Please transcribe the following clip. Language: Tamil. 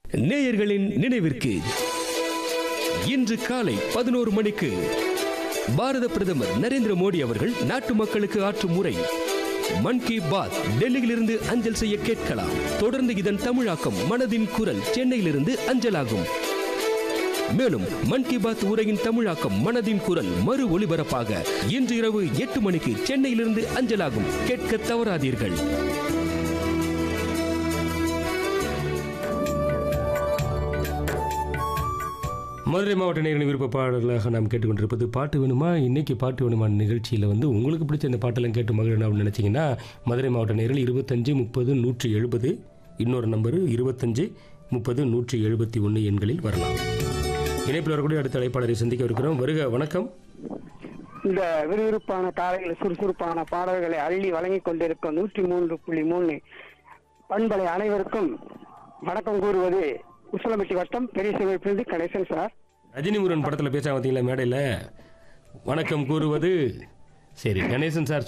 நேயர்களின் நினைவிற்கு இன்று காலை பதினோரு மணிக்கு பாரத பிரதமர் நரேந்திர மோடி அவர்கள் நாட்டு மக்களுக்கு ஆற்றும் உரை மன் கி பாத் டெல்லியிலிருந்து அஞ்சல் செய்ய கேட்கலாம் தொடர்ந்து இதன் தமிழாக்கம் மனதின் குரல் சென்னையிலிருந்து அஞ்சலாகும் மேலும் மன் கி பாத் உரையின் தமிழாக்கம் மனதின் குரல் மறு ஒளிபரப்பாக இன்று இரவு எட்டு மணிக்கு சென்னையிலிருந்து அஞ்சலாகும் கேட்க தவறாதீர்கள் மதுரை மாவட்ட நேரின் விருப்ப பாடல்களாக நாம் கேட்டுக்கொண்டிருப்பது பாட்டு வேணுமா இன்னைக்கு பாட்டு வேணுமா நிகழ்ச்சியில் வந்து உங்களுக்கு பிடிச்ச இந்த பாட்டெல்லாம் கேட்டு மகிழணும் அப்படின்னு நினச்சிங்கன்னா மதுரை மாவட்ட நேரில் இருபத்தஞ்சு முப்பது நூற்றி எழுபது இன்னொரு நம்பரு இருபத்தஞ்சு முப்பது நூற்றி எழுபத்தி ஒன்று எண்களில் வரலாம் இணைப்பில் வரக்கூடிய அடுத்த அழைப்பாளரை சந்திக்க இருக்கிறோம் வருக வணக்கம் இந்த விறுவிறுப்பான காலையில் சுறுசுறுப்பான பாடல்களை அள்ளி வழங்கிக் கொண்டிருக்கும் நூற்றி மூன்று புள்ளி மூணு பண்பலை அனைவருக்கும் வணக்கம் கூறுவது உசலமட்டி வட்டம் பெரிய சிவப்பிலிருந்து கணேசன் சார் ரஜினி முருகன் படத்தில் பேச பார்த்தீங்களா மேடையில் வணக்கம் கூறுவது சரி கணேசன் சார்